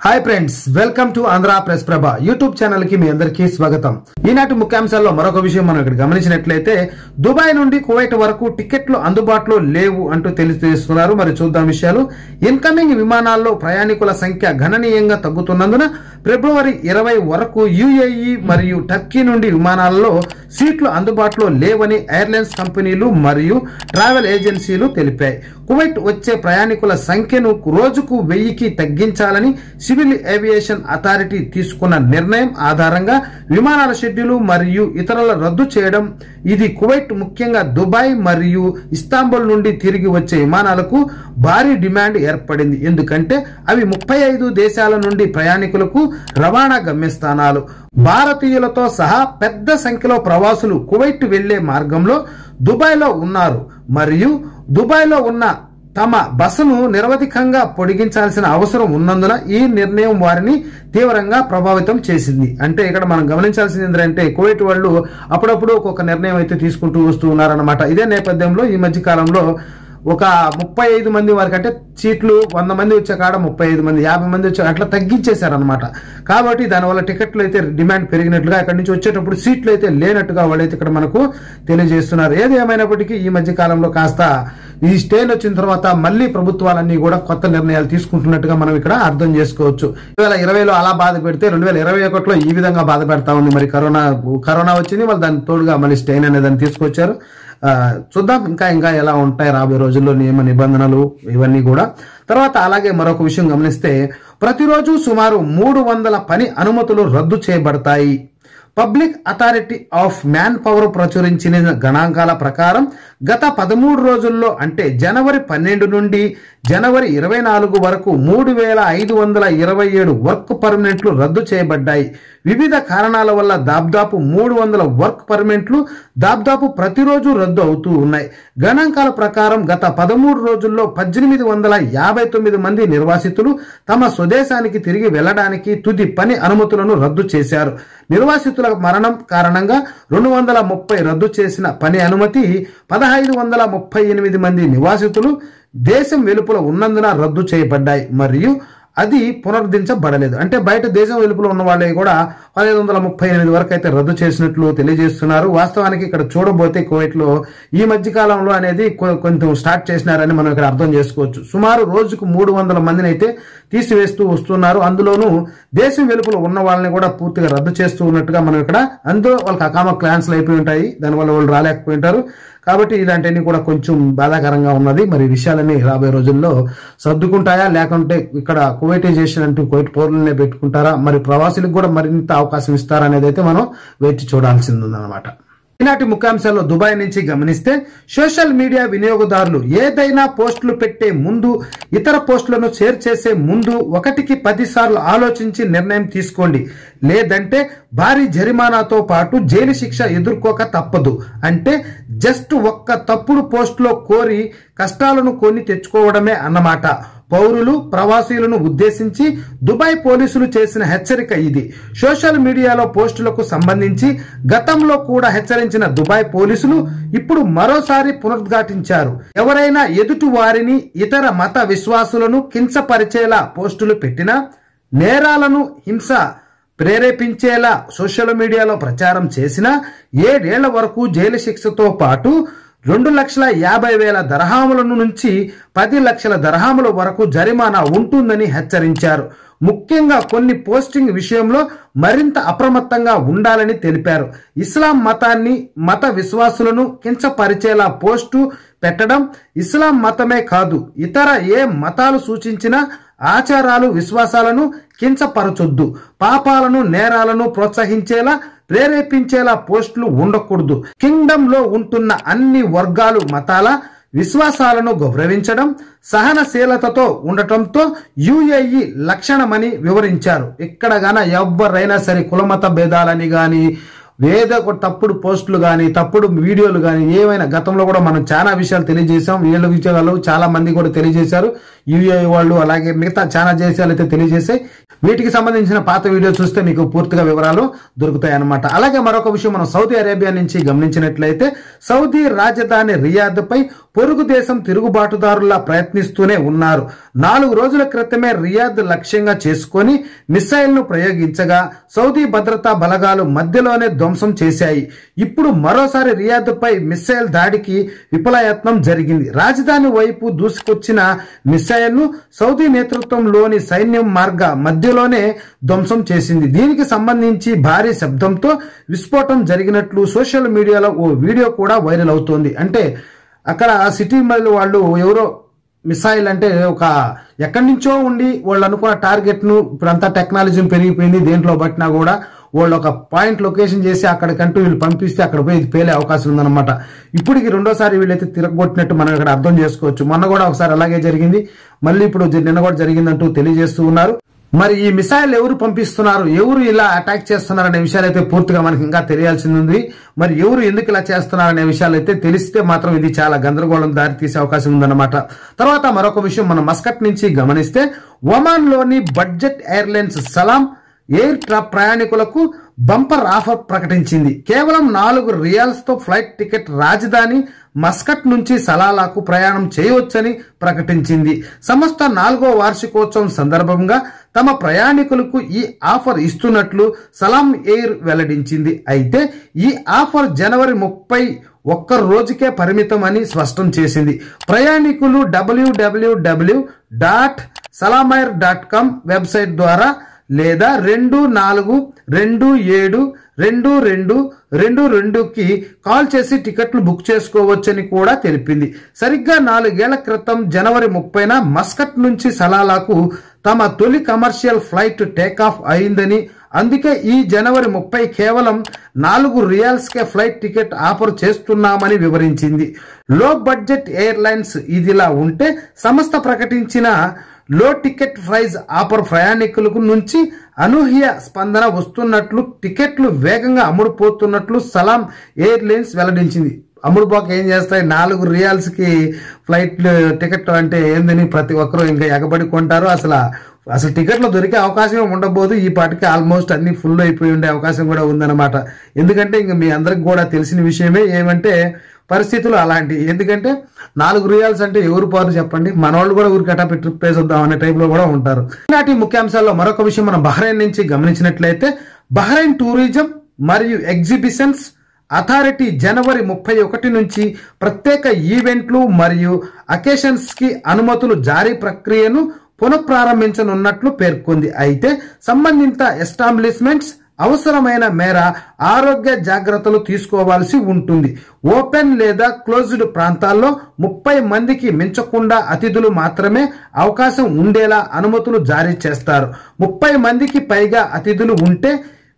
hi friends welcome to Andhra press Prabha YouTube channel కి మీ అందరికీ స్వాగతం ఈనాటి ముఖ్యాంశాల్లో మరొక విషయం మనం ఇక్కడ గమనించినట్లయితే దుబాయ్ నుండి కువైట్ వరకు టికెట్లు అందుబాటులో లేవు అంటూ తెలియజేస్తున్నారు మరి చూద్దాం విషయాలు ఇన్కమింగ్ విమానాల్లో ప్రయాణికుల సంఖ్య గణనీయంగా తగ్గుతున్నందున ఫిబ్రవరి ఇరవై వరకు యుఏఈ మరియు టర్కీ నుండి విమానాలలో సీట్లు అందుబాటులో లేవని ఎయిర్లైన్స్ కంపెనీలు మరియు ట్రావెల్ ఏజెన్సీలు తెలిపాయి కువైట్ వచ్చే ప్రయాణికుల సంఖ్యను రోజుకు వెయ్యికి తగ్గించాలని సివిల్ ఏవియేషన్ అథారిటీ తీసుకున్న నిర్ణయం ఆధారంగా విమానాల షెడ్యూలు మరియు ఇతరుల రద్దు చేయడం ఇది కువైట్ ముఖ్యంగా దుబాయ్ మరియు ఇస్తాంబుల్ నుండి తిరిగి వచ్చే విమానాలకు భారీ డిమాండ్ ఏర్పడింది ఎందుకంటే అవి ముప్పై ఐదు దేశాల నుండి ప్రయాణికులకు రవాణా గమ్యస్థానాలు భారతీయులతో సహా పెద్ద సంఖ్యలో ప్రవాసులు కువైట్ వెళ్లే మార్గంలో దుబాయ్లో ఉన్నారు మరియు దుబాయ్లో ఉన్న తమ బసను నిరవధికంగా పొడిగించాల్సిన అవసరం ఉన్నందున ఈ నిర్ణయం వారిని తీవ్రంగా ప్రభావితం చేసింది అంటే ఇక్కడ మనం గమనించాల్సింది ఏంటంటే కువైట్ వాళ్ళు అప్పుడప్పుడు ఒక్కొక్క నిర్ణయం అయితే తీసుకుంటూ వస్తూ ఉన్నారన్నమాట ఇదే నేపథ్యంలో ఈ మధ్య కాలంలో ఒక ముప్పై ఐదు మంది వరకు అంటే సీట్లు వంద మంది వచ్చే కాడ ముప్పై ఐదు మంది యాభై మంది వచ్చే అట్లా తగ్గించేశారనమాట కాబట్టి దానివల్ల టికెట్లు అయితే డిమాండ్ పెరిగినట్లుగా అక్కడి నుంచి వచ్చేటప్పుడు సీట్లు అయితే లేనట్టుగా వాళ్ళైతే ఇక్కడ మనకు తెలియజేస్తున్నారు ఏది ఏమైనప్పటికీ ఈ మధ్య కాలంలో కాస్త ఈ స్టేన్ వచ్చిన తర్వాత మళ్ళీ ప్రభుత్వాలన్నీ కూడా కొత్త నిర్ణయాలు తీసుకుంటున్నట్టుగా మనం ఇక్కడ అర్థం చేసుకోవచ్చు రెండు వేల ఇరవైలో అలా బాధ పెడితే రెండు వేల ఇరవై ఒకటిలో ఈ విధంగా బాధ పెడతా ఉంది మరి కరోనా కరోనా వచ్చింది వాళ్ళు దాని తోడుగా మళ్ళీ స్టెయిన్ అనే దాన్ని తీసుకొచ్చారు ఆ, చూద్దాం ఇంకా ఇంకా ఎలా ఉంటాయి రాబోయే రోజుల్లో నియమ నిబంధనలు ఇవన్నీ కూడా తర్వాత అలాగే మరొక విషయం గమనిస్తే ప్రతిరోజు సుమారు మూడు వందల పని అనుమతులు రద్దు చేయబడతాయి public authority of manpower ప్రచురించిన గణాంకాల ప్రకారం గత పదమూడు రోజుల్లో అంటే జనవరి పన్నెండు నుండి జనవరి ఇరవై నాలుగు వరకు మూడు వేల ఐదు వందల ఇరవై ఏడు వర్క్ పర్మినెంట్లు రద్దు చేయబడ్డాయి వివిధ కారణాల వల్ల దాదాపు మూడు వందల వర్క్ పర్మినెంట్లు దాదాపు ప్రతిరోజు రద్దు అవుతూ ఉన్నాయి గణాంకాల ప్రకారం గత పదమూడు రోజుల్లో పద్దెనిమిది వందల యాభై తొమ్మిది మంది నిర్వాసితులు తమ స్వదేశానికి తిరిగి వెళ్లడానికి తుది పని అనుమతులను రద్దు చేశారు నిర్వాసితుల మరణం కారణంగా రెండు వందల ముప్పై రద్దు చేసిన పని అనుమతి పదహైదు వందల ముప్పై ఎనిమిది మంది నివాసితులు దేశం వెలుపల ఉన్నందున రద్దు చేయబడ్డాయి మరియు అది పునరుద్ధరించబడలేదు అంటే బయట దేశం వెలుపల ఉన్న వాళ్ళే కూడా పదిహేను వందల ముప్పై ఎనిమిది వరకు అయితే రద్దు చేసినట్లు తెలియజేస్తున్నారు వాస్తవానికి ఇక్కడ చూడబోతే కువైట్ లో ఈ మధ్య కాలంలో అనేది కొ- కొంచెం స్టార్ట్ చేసినారని మనం ఇక్కడ అర్థం చేసుకోవచ్చు సుమారు రోజుకు మూడు వందల మందిని అయితే తీసివేస్తూ వస్తున్నారు అందులోనూ దేశం వెలుపల ఉన్న వాళ్ళని కూడా పూర్తిగా రద్దు చేస్తూ ఉన్నట్టుగా మనం ఇక్కడ అందులో వాళ్ళకి అకామ క్లాన్స్లు అయిపోయి ఉంటాయి దానివల్ల వాళ్ళు రాలేకపోయి ఉంటారు కాబట్టి ఇలాంటివన్నీ కూడా కొంచెం బాధాకరంగా ఉన్నది మరి ఈ విషయాలన్నీ రాబోయే రోజుల్లో సర్దుకుంటాయా లేకుంటే ఇక్కడ కువైటైజేషన్ అంటూ కువైట్ పౌరులనే పెట్టుకుంటారా మరి ప్రవాసులకు కూడా మరింత అవకాశం ఇస్తారా అనేది అయితే మనం వేచి చూడాల్సింది ఉందన్నమాట ఈనాటి ముఖ్యాంశాల్లో దుబాయ్ నుంచి గమనిస్తే సోషల్ మీడియా వినియోగదారులు ఏదైనా పోస్టులు పెట్టే ముందు ఇతర పోస్టులను షేర్ చేసే ముందు ఒకటికి పది సార్లు ఆలోచించి నిర్ణయం తీసుకోండి లేదంటే భారీ జరిమానాతో పాటు జైలు శిక్ష ఎదుర్కోక తప్పదు అంటే జస్ట్ ఒక్క తప్పుడు పోస్టులో కోరి కష్టాలను కొని తెచ్చుకోవడమే అన్నమాట పౌరులు ప్రవాసీలను ఉద్దేశించి దుబాయ్ పోలీసులు చేసిన హెచ్చరిక ఇది సోషల్ మీడియాలో పోస్టులకు సంబంధించి గతంలో కూడా హెచ్చరించిన దుబాయ్ పోలీసులు ఇప్పుడు మరోసారి పునరుద్ఘాటించారు ఎవరైనా ఎదుటి వారిని ఇతర మత విశ్వాసులను కించపరిచేలా పోస్టులు పెట్టినా నేరాలను హింస ప్రేరేపించేలా సోషల్ మీడియాలో ప్రచారం చేసినా ఏడేళ్ల వరకు జైలు శిక్షతో పాటు రెండు లక్షల యాభై వేల దరహాముల నుంచి పది లక్షల దరహాముల వరకు జరిమానా ఉంటుందని హెచ్చరించారు ముఖ్యంగా కొన్ని పోస్టింగ్ విషయంలో మరింత అప్రమత్తంగా ఉండాలని తెలిపారు ఇస్లాం మతాన్ని మత విశ్వాసులను కించపరిచేలా పోస్టు పెట్టడం ఇస్లాం మతమే కాదు ఇతర ఏ మతాలు సూచించినా ఆచారాలు విశ్వాసాలను కించపరచొద్దు పాపాలను నేరాలను ప్రోత్సహించేలా ప్రేరేపించేలా పోస్టులు ఉండకూడదు కింగ్డమ్ లో ఉంటున్న అన్ని వర్గాలు మతాల విశ్వాసాలను గౌరవించడం సహనశీలతతో ఉండటంతో యుఏఈ లక్షణమని వివరించారు ఇక్కడ గాన ఎవరైనా సరే కులమత భేదాలని గాని ఏదో ఒక తప్పుడు పోస్టులు కానీ తప్పుడు వీడియోలు కానీ ఏమైనా గతంలో కూడా మనం చాలా విషయాలు తెలియజేశాం వీళ్ళ విషయాలు చాలా మంది కూడా తెలియజేశారు యూఏ వాళ్ళు అలాగే మిగతా చాలా దేశాలు అయితే తెలియజేశాయి వీటికి సంబంధించిన పాత వీడియో చూస్తే మీకు పూర్తిగా వివరాలు దొరుకుతాయి అన్నమాట అలాగే మరొక విషయం మనం సౌదీ అరేబియా నుంచి గమనించినట్లయితే సౌదీ రాజధాని రియాద్ పై పొరుగు దేశం తిరుగుబాటుదారులా ప్రయత్నిస్తూనే ఉన్నారు నాలుగు రోజుల క్రితమే రియాద్ లక్ష్యంగా చేసుకొని మిసైల్ ను ప్రయోగించగా సౌదీ భద్రతా బలగాలు మధ్యలోనే ధ్వంసం చేశాయి ఇప్పుడు మరోసారి రియాద్ పై మిసైల్ దాడికి విఫలయత్నం జరిగింది రాజధాని వైపు దూసుకొచ్చిన మిసైల్ ను సౌదీ నేతృత్వంలోని సైన్యం మార్గ మధ్యలోనే ధ్వంసం చేసింది దీనికి సంబంధించి భారీ శబ్దంతో విస్ఫోటం జరిగినట్లు సోషల్ మీడియాలో ఓ వీడియో కూడా వైరల్ అవుతోంది అంటే అక్కడ సిటీ మళ్ళీ వాళ్ళు ఎవరో మిసైల్ అంటే ఒక ఎక్కడి నుంచో ఉండి వాళ్ళు అనుకున్న టార్గెట్ ను ఇప్పుడంతా టెక్నాలజీ పెరిగిపోయింది దేంట్లో పట్టినా కూడా వాళ్ళు ఒక పాయింట్ లొకేషన్ చేసి అక్కడికంటూ వీళ్ళు పంపిస్తే అక్కడ పోయి ఇది పేలే అవకాశం ఉందన్నమాట ఇప్పటికి రెండోసారి వీళ్ళైతే తిరగొట్టినట్టు మనం ఇక్కడ అర్థం చేసుకోవచ్చు మొన్న కూడా ఒకసారి అలాగే జరిగింది మళ్ళీ ఇప్పుడు జ- నిన్న కూడా జరిగిందంటూ తెలియజేస్తూ ఉన్నారు మరి ఈ మిసైల్ ఎవరు పంపిస్తున్నారు ఎవరు ఇలా అటాక్ చేస్తున్నారు అనే విషయాలు అయితే పూర్తిగా మనకి ఇంకా తెలియాల్సింది ఉంది మరి ఎవరు ఎందుకు ఇలా చేస్తున్నారు అనే విషయాలు అయితే తెలిస్తే మాత్రం ఇది చాలా గందరగోళం దారి తీసే అవకాశం ఉందన్నమాట తర్వాత మరొక విషయం మనం మస్కట్ నుంచి గమనిస్తే ఒమాన్ లోని బడ్జెట్ ఎయిర్లైన్స్ సలాం ఎయిర్ ట్రా ప్రయాణికులకు బంపర్ ఆఫర్ ప్రకటించింది కేవలం నాలుగు రియాల్స్ తో ఫ్లైట్ టికెట్ రాజధాని మస్కట్ నుంచి సలాలాకు ప్రయాణం చేయవచ్చని ప్రకటించింది సంస్థ నాలుగో వార్షికోత్సవం సందర్భంగా తమ ప్రయాణికులకు ఈ ఆఫర్ ఇస్తున్నట్లు సలాం ఎయిర్ వెల్లడించింది అయితే ఈ ఆఫర్ జనవరి ముప్పై ఒక్క రోజుకే పరిమితమని స్పష్టం చేసింది ప్రయాణికులు W W W dot SalamAir dot com website ద్వారా లేదా రెండు నాలుగు రెండు ఏడు రెండు రెండు రెండు రెండుకి కాల్ చేసి టికెట్లు బుక్ చేసుకోవచ్చని కూడా తెలిపింది సరిగ్గా నాలుగేళ్ల క్రితం జనవరి ముప్పైన మస్కట్ నుంచి సలాలాకు తమ తొలి కమర్షియల్ ఫ్లైట్ టేకాఫ్ అయిందని అందుకే ఈ జనవరి ముప్పై కేవలం నాలుగు రియాల్స్ కే ఫ్లైట్ టికెట్ ఆఫర్ చేస్తున్నామని వివరించింది లో బడ్జెట్ ఎయిర్లైన్స్ ఇదిలా ఉంటే సంస్థ ప్రకటించిన లో టికెట్ ప్రైజ్ ఆఫర్ ప్రయాణికులకు నుంచి అనూహ్య స్పందన వస్తున్నట్లు టికెట్లు వేగంగా అమ్ముడుపోతున్నట్లు సలాం ఎయిర్లైన్స్ వెల్లడించింది అమ్ముడుపోక ఏం చేస్తాయి నాలుగు రియాల్స్ కి ఫ్లైట్ టికెట్ అంటే ఏందని ప్రతి ఒక్కరూ ఇంకా ఎగబడి కొంటారు అసలు అసలు టికెట్లు దొరికే అవకాశం ఉండబోదు ఈ పాటికి ఆల్మోస్ట్ అన్ని ఫుల్ అయిపోయి ఉండే అవకాశం కూడా ఉందన్నమాట ఎందుకంటే ఇంక మీ అందరికి కూడా తెలిసిన విషయమే ఏమంటే పరిస్థితులు అలాంటివి ఎందుకంటే నాలుగు రియాల్స్ అంటే ఎవరు పారు చెప్పండి మన వాళ్ళు కూడా ఊరికి అటా పెట్టి ట్రిప్ వేసొద్దాం అనే టైప్ లో కూడా ఉంటారు ఈనాటి ముఖ్యాంశాల్లో మరొక విషయం మనం బహ్రెయిన్ నుంచి గమనించినట్లయితే బహ్రెయిన్ టూరిజం మరియు ఎగ్జిబిషన్స్ అథారిటీ జనవరి ముప్పై ఒకటి నుంచి ప్రత్యేక ఈవెంట్లు మరియు అకేషన్స్ కి అనుమతులు జారీ ప్రక్రియను పునఃప్రారంభించనున్నట్లు పేర్కొంది అయితే సంబంధిత ఎస్టాబ్లిష్మెంట్స్ అవసరమైన మేర ఆరోగ్య జాగ్రత్తలు తీసుకోవాల్సి ఉంటుంది ఓపెన్ లేదా క్లోజ్డ్ ప్రాంతాల్లో ముప్పై మందికి మించకుండా అతిథులు మాత్రమే అవకాశం ఉండేలా అనుమతులు జారీ చేస్తారు ముప్పై మందికి పైగా అతిథులు ఉంటే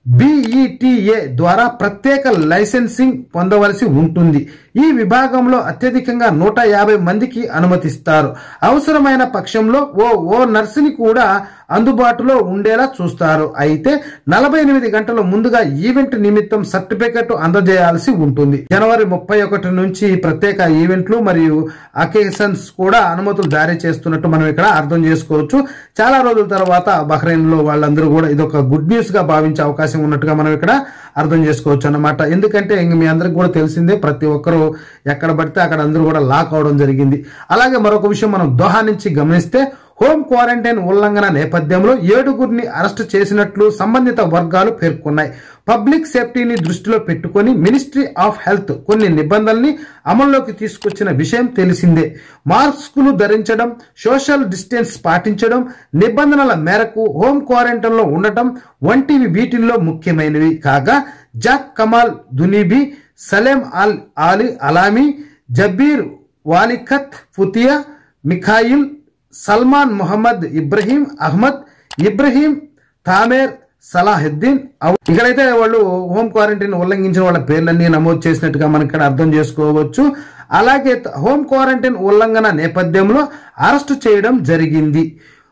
బిఈటిఏ ద్వారా ప్రత్యేక లైసెన్సింగ్ పొందవలసి ఉంటుంది ఈ విభాగంలో అత్యధికంగా నూట యాభై మందికి అనుమతిస్తారు అవసరమైన పక్షంలో ఓ ఓ నర్సుని కూడా అందుబాటులో ఉండేలా చూస్తారు అయితే నలభై ఎనిమిది గంటల ముందుగా ఈవెంట్ నిమిత్తం సర్టిఫికెట్ అందజేయాల్సి ఉంటుంది జనవరి ముప్పై ఒకటి నుంచి ప్రత్యేక ఈవెంట్లు మరియు అకేషన్స్ కూడా అనుమతులు జారీ చేస్తున్నట్టు మనం ఇక్కడ అర్థం చేసుకోవచ్చు చాలా రోజుల తర్వాత బహ్రెయిన్ లో వాళ్ళందరూ కూడా ఇది ఒక గుడ్ న్యూస్ గా భావించే అవకాశం ఉన్నట్టుగా మనం ఇక్కడ అర్థం చేసుకోవచ్చు అన్నమాట ఎందుకంటే ఇంక మీ అందరికి కూడా తెలిసిందే ప్రతి ఒక్కరూ ఎక్కడ పడితే అక్కడ అందరూ కూడా లాక్ అవడం జరిగింది అలాగే మరొక విషయం మనం దోహా నుంచి గమనిస్తే హోమ్ క్వారంటైన్ ఉల్లంఘన నేపథ్యంలో ఏడుగురిని అరెస్టు చేసినట్లు సంబంధిత వర్గాలు పేర్కొన్నాయి పబ్లిక్ సేఫ్టీని దృష్టిలో పెట్టుకొని మినిస్ట్రీ ఆఫ్ హెల్త్ కొన్ని నిబంధనల్ని అమల్లోకి తీసుకొచ్చిన విషయం తెలిసిందే మాస్కులు ధరించడం సోషల్ డిస్టెన్స్ పాటించడం నిబంధనల మేరకు హోమ్ క్వారంటైన్ లో ఉండటం వంటివి వీటిల్లో ముఖ్యమైనవి కాగా జాక్ కమాల్ దునీబి Salem Al Ali Alami Jabir వాలిఖత్ ఫుతియా Mikhail Salman Mohammed Ibrahim Ahmed Ibrahim Tamer Salahuddin అవ్- ఇక్కడైతే వాళ్ళు హోమ్ క్వారంటైన్ ఉల్లంఘించిన వాళ్ళ పేర్లన్నీ నమోదు చేసినట్టుగా మనం ఇక్కడ అర్థం చేసుకోవచ్చు అలాగే త- హోమ్ క్వారంటైన్ ఉల్లంఘన నేపథ్యంలో అరెస్టు చేయడం జరిగింది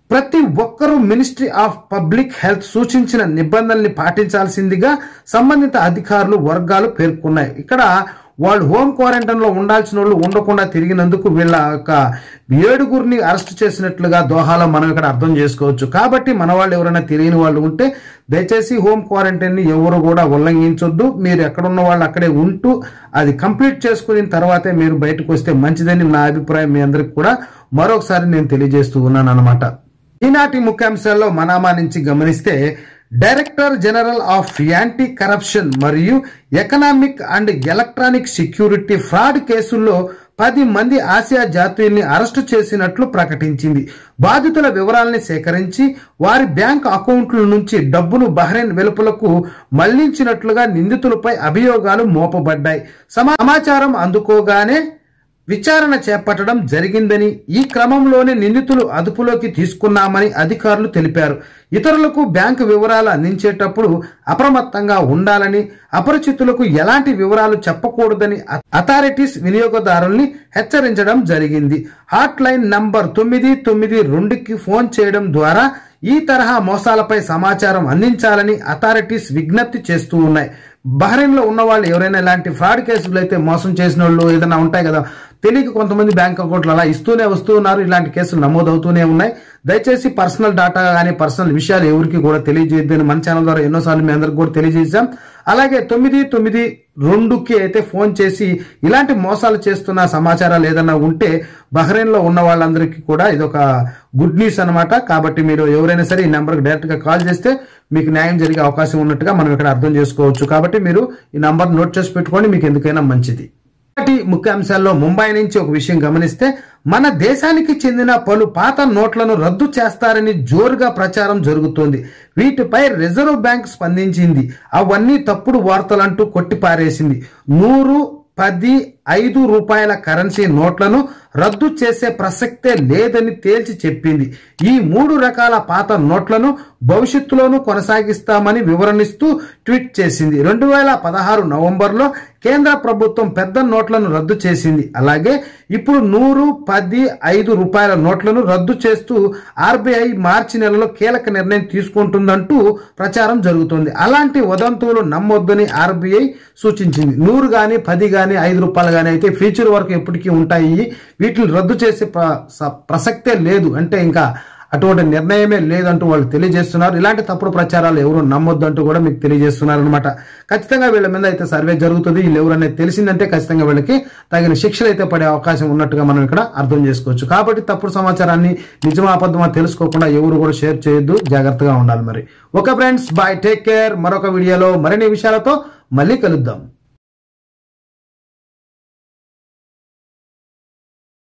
ప్రతి ఒక్కరూ మినిస్ట్రీ ఆఫ్ పబ్లిక్ హెల్త్ సూచించిన నిబంధనల్ని పాటించాల్సిందిగా సంబంధిత అధికారులు వర్గాలు పేర్కొన్నాయి ఇక్కడ వాళ్ళు హోమ్ క్వారంటైన్ లో ఉండాల్సిన వాళ్ళు ఉండకుండా తిరిగినందుకు వీళ్ళ యొక్క ఏడుగురిని అరెస్ట్ చేసినట్లుగా దోహాలో మనం ఇక్కడ అర్థం చేసుకోవచ్చు కాబట్టి మన వాళ్ళు ఎవరైనా తెలియని వాళ్ళు ఉంటే దయచేసి హోమ్ క్వారంటైన్ ని ఎవరు కూడా ఉల్లంఘించొద్దు మీరు ఎక్కడున్న వాళ్ళు అక్కడే ఉంటూ అది కంప్లీట్ చేసుకున్న తర్వాతే మీరు బయటకు వస్తే మంచిదని నా అభిప్రాయం మీ అందరికి కూడా మరొకసారి నేను తెలియజేస్తూ ఉన్నాను అనమాట ఈనాటి ముఖ్యాంశాల్లో మనామా నుంచి గమనిస్తే director general of anti corruption and economic and electronic security fraud కేసుల్లో పది మంది ఆసియా జాతీయుల్ని అరెస్టు చేసినట్లు ప్రకటించింది బాధితుల వివరాల్ని సేకరించి వారి బ్యాంక్ అకౌంట్ల నుంచి డబ్బును బహ్రెయిన్ వెలుపలకు మళ్లించినట్లుగా నిందితులపై అభియోగాలు మోపబడ్డాయి సమాచారం అందుకోగానే విచారణ చేపట్టడం జరిగిందని ఈ క్రమంలోనే నిందితులు అదుపులోకి తీసుకున్నామని అధికారులు తెలిపారు ఇతరులకు బ్యాంకు వివరాలు అందించేటప్పుడు అప్రమత్తంగా ఉండాలని అపరిచితులకు ఎలాంటి వివరాలు చెప్పకూడదని అథారిటీస్ వినియోగదారుల్ని హెచ్చరించడం జరిగింది హాట్ లైన్ నంబర్ తొమ్మిది తొమ్మిది రెండుకి ఫోన్ చేయడం ద్వారా ఈ తరహా మోసాలపై సమాచారం అందించాలని అథారిటీస్ విజ్ఞప్తి చేస్తూ ఉన్నాయి బహ్రెయిన్ లో ఉన్న వాళ్ళు ఎవరైనా ఇలాంటి ఫ్రాడ్ కేసులు అయితే మోసం చేసిన వాళ్ళు ఏదైనా ఉంటాయి కదా తెలియక కొంతమంది బ్యాంక్ అకౌంట్లు అలా ఇస్తూనే వస్తూ ఉన్నారు ఇలాంటి కేసులు నమోదవుతూనే ఉన్నాయి దయచేసి పర్సనల్ డేటా కానీ పర్సనల్ విషయాలు ఎవరికి కూడా తెలియజేయద్దని మన ఛానల్ ద్వారా ఎన్నోసార్లు మీ అందరికి కూడా తెలియజేశాం అలాగే తొమ్మిది తొమ్మిది రెండుకి అయితే ఫోన్ చేసి ఇలాంటి మోసాలు చేస్తున్న సమాచారాలు ఏదైనా ఉంటే బహ్రెయిన్ లో ఉన్న వాళ్ళందరికీ కూడా ఇది ఒక గుడ్ న్యూస్ అనమాట కాబట్టి మీరు ఎవరైనా సరే ఈ నెంబర్కి డైరెక్ట్ గా కాల్ చేస్తే మీకు న్యాయం జరిగే అవకాశం ఉన్నట్టుగా మనం ఇక్కడ అర్థం చేసుకోవచ్చు కాబట్టి మీరు ఈ నంబర్ నోట్ చేసి పెట్టుకోండి మీకు ఎందుకైనా మంచిది ఇలాంటి ముఖ్యాంశాల్లో ముంబై నుంచి ఒక విషయం గమనిస్తే మన దేశానికి చెందిన పలు పాత నోట్లను రద్దు చేస్తారని జోరుగా ప్రచారం జరుగుతోంది వీటిపై రిజర్వ్ బ్యాంక్ స్పందించింది అవన్నీ తప్పుడు వార్తలంటూ కొట్టిపారేసింది నూరు పది ఐదు రూపాయల కరెన్సీ నోట్లను రద్దు చేసే ప్రసక్తే లేదని తేల్చి చెప్పింది ఈ మూడు రకాల పాత నోట్లను భవిష్యత్తులోనూ కొనసాగిస్తామని వివరణిస్తూ ట్వీట్ చేసింది రెండు వేల పదహారు నవంబర్లో కేంద్ర ప్రభుత్వం పెద్ద నోట్లను రద్దు చేసింది అలాగే ఇప్పుడు నూరు పది ఐదు రూపాయల నోట్లను రద్దు చేస్తూ ఆర్బీఐ మార్చి నెలలో కీలక నిర్ణయం తీసుకుంటుందంటూ ప్రచారం జరుగుతుంది అలాంటి వదంతువులు నమ్మొద్దని ఆర్బీఐ సూచించింది నూరు గాని పది గాని ఐదు రూపాయలు గాని అయితే ఫ్యూచర్ వరకు ఎప్పటికీ ఉంటాయి వీటిని రద్దు చేసే ప్ర- స- ప్రసక్తే లేదు అంటే ఇంకా అటువంటి నిర్ణయమే లేదంటూ వాళ్ళు తెలియజేస్తున్నారు ఇలాంటి తప్పుడు ప్రచారాలు ఎవరు నమ్మొద్దంటూ కూడా మీకు తెలియజేస్తున్నారు అనమాట ఖచ్చితంగా వీళ్ళ మీద అయితే సర్వే జరుగుతుంది వీళ్ళు ఎవరనేది తెలిసిందంటే ఖచ్చితంగా వీళ్ళకి తగిన శిక్షలు అయితే పడే అవకాశం ఉన్నట్టుగా మనం ఇక్కడ అర్థం చేసుకోవచ్చు కాబట్టి తప్పుడు సమాచారాన్ని నిజమా అబద్ధమా తెలుసుకోకుండా ఎవరు కూడా షేర్ చేయొద్దు జాగ్రత్తగా ఉండాలి మరి okay friends bye take care మరొక వీడియోలో మరిన్ని విషయాలతో మళ్ళీ కలుద్దాం